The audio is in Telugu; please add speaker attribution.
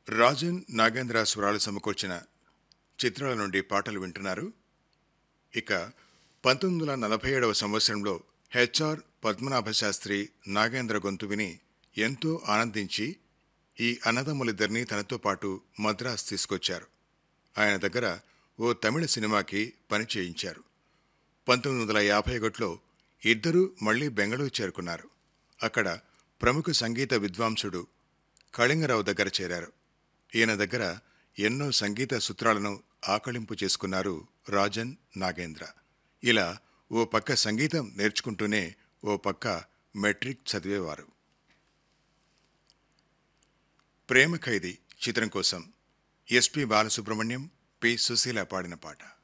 Speaker 1: రాజన్ నాగేంద్ర స్వరాలు సమకూర్చిన చిత్రాల నుండి పాటలు వింటున్నారు ఇక పంతొమ్మిది వందల నలభై ఏడవ సంవత్సరంలో హెచ్ఆర్ పద్మనాభ శాస్త్రి నాగేంద్ర గొంతు విని ఎంతో ఆనందించి ఈ అన్నదమ్ములిద్దరినీ తనతో పాటు మద్రాస్ తీసుకొచ్చారు ఆయన దగ్గర ఓ తమిళ సినిమాకి పని చేయించారు పంతొమ్మిది వందల యాభై ఒకటిలో ఇద్దరూ మళ్లీ బెంగళూరు చేరుకున్నారు అక్కడ ప్రముఖ సంగీత విద్వాంసుడు కళింగరావు దగ్గర చేరారు ఈయన దగ్గర ఎన్నో సంగీత సూత్రాలను ఆకళింపు చేసుకున్నారు రాజన్ నాగేంద్ర ఇలా ఓ పక్క సంగీతం నేర్చుకుంటూనే ఓ పక్క మెట్రిక్ చదివేవారు ప్రేమ ఖైదీ చిత్రం కోసం ఎస్పి బాలసుబ్రహ్మణ్యం పి సుశీల పాడిన పాట